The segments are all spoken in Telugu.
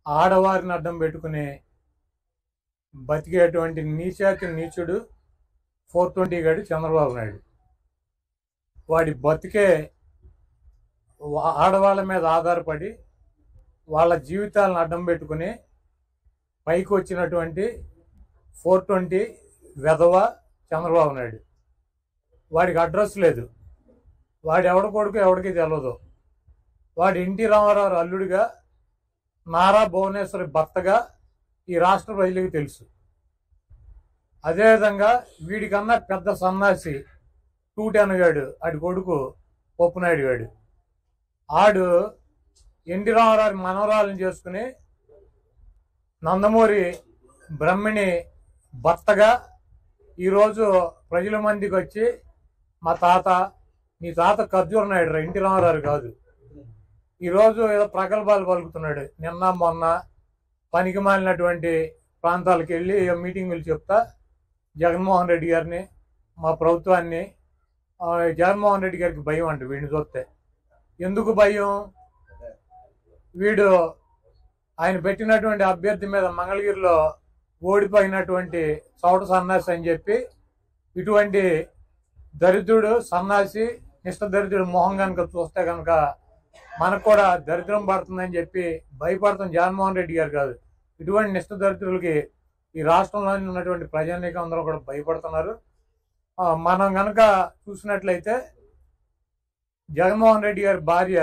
ఆడవారిని అడ్డం పెట్టుకుని బతికేటువంటి నీచాతి నీచుడు ఫోర్ ట్వంటీ గడి చంద్రబాబు నాయుడు వాడి బతికే వా- ఆడవాళ్ళ మీద ఆధారపడి వాళ్ళ జీవితాలను అడ్డం పెట్టుకుని పైకి వచ్చినటువంటి ఫోర్ ట్వంటీ వెధవ చంద్రబాబు నాయుడు వాడికి అడ్రస్ లేదు వాడి ఎవడ కొడుకు ఎవడికి తెలియదు వాడి ఎన్టీ రామారావు అల్లుడిగా నారా భువనేశ్వరి భర్తగా ఈ రాష్ట్ర ప్రజలకు తెలుసు అదేవిధంగా వీడికన్నా పెద్ద సన్నాసి టూటెన్ గాడు ఆడి కొడుకు పప్పునాయుడు గాడు ఆడు ఎన్టీ రామారావు మనవరాలను చేసుకుని నందమూరి బ్రహ్మిణి భర్తగా ఈరోజు ప్రజల మందికి వచ్చి మా తాత మీ తాత ఖర్జూర నాయుడు రా ఎన్టీ రామారావు కాదు ఈరోజు ఏదో ప్రగల్భాలు పలుకుతున్నాడు నిన్న మొన్న పనికి మాలినటువంటి ప్రాంతాలకు వెళ్ళి ఏదో మీటింగులు చెప్తా జగన్మోహన్ రెడ్డి గారిని మా ప్రభుత్వాన్ని ఆ, జగన్మోహన్ రెడ్డి గారికి భయం అంట వీడిని చూస్తే ఎందుకు భయం వీడు ఆయన పెట్టినటువంటి అభ్యర్థి మీద మంగళగిరిలో ఓడిపోయినటువంటి చౌట సన్నాసి అని చెప్పి ఇటువంటి దరిద్రుడు సన్నాసి నిష్ట దరిద్రుడు మొహం కనుక చూస్తే కనుక మనకు కూడా దరిద్రం పడుతుందని చెప్పి భయపడతాం జగన్మోహన్ రెడ్డి గారు కాదు ఇటువంటి నిష్ట దరిద్రులకి ఈ రాష్ట్రంలో ఉన్నటువంటి ప్రజానీకం అందరూ కూడా భయపడుతున్నారు ఆ, మనం గనక చూసినట్లయితే జగన్మోహన్ రెడ్డి గారి భార్య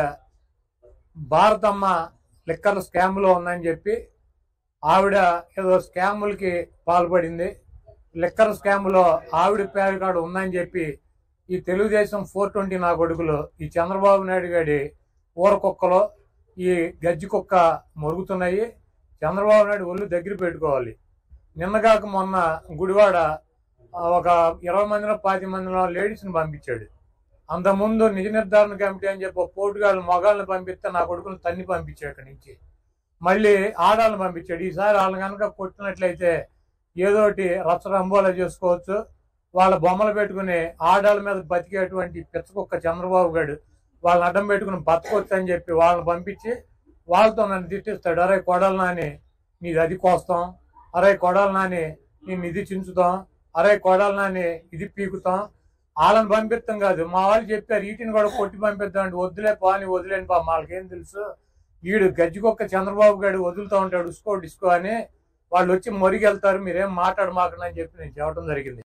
భారతమ్మ లిక్కర్ స్కామ్లో ఉందని చెప్పి ఆవిడ ఏదో స్కాములకి పాల్పడింది లిక్కర్ స్కామ్లో ఆవిడ పేరు కాడు ఉందని చెప్పి ఈ తెలుగుదేశం ఫోర్ ట్వంటీ నా కొడుకులు ఈ చంద్రబాబు నాయుడు గారి ఊర కుక్కలో ఈ గజ్జి కుక్క మొరుగుతున్నాయి చంద్రబాబు నాయుడు ఒళ్ళు దగ్గర పెట్టుకోవాలి నిన్నగాక మొన్న గుడివాడ ఆ, ఒక ఇరవై మందిలో పాతి మందిలో లేడీస్ని పంపించాడు అంతకుముందు నిజ నిర్ధారణ కమిటీ అని చెప్పి పోటుగాళ్ళు మొగాళ్ళని పంపిస్తే నా కొడుకుని తన్ని పంపించాడు అక్కడి నుంచి మళ్ళీ ఆడాలను పంపించాడు ఈసారి వాళ్ళని కనుక కొట్టినట్లయితే ఏదోటి రచ్చరంబోలా చేసుకోవచ్చు వాళ్ళ బొమ్మలు పెట్టుకుని ఆడాళ్ళ మీద బతికేటువంటి పిచ్చకుక్క చంద్రబాబు గారు వాళ్ళని అడ్డం పెట్టుకుని బతకొచ్చు అని చెప్పి వాళ్ళని పంపించి వాళ్ళతో నన్ను తిట్టిస్తాడు అరే కొడాలి నాని నీది అది కోస్తాం అరే కొడాలి నాని నేను ఇది చించుతాం అరే కొడాలి నాని ఇది పీకుతాం వాళ్ళని పంపిస్తాం కాదు మా వాళ్ళు చెప్పారు వీటిని కూడా కొట్టి పంపిద్దాం అంటే వద్దులే పాని వదిలేని పా వాళ్ళకేం తెలుసు వీడు గజ్జికొక్క చంద్రబాబు గారు వదులుతూ ఉంటాడు ఉసుకో డిస్కో అని వాళ్ళు వచ్చి మొరిగెళ్తారు మీరేం మాట్లాడమాకండి అని చెప్పి నేను చెప్పడం జరిగింది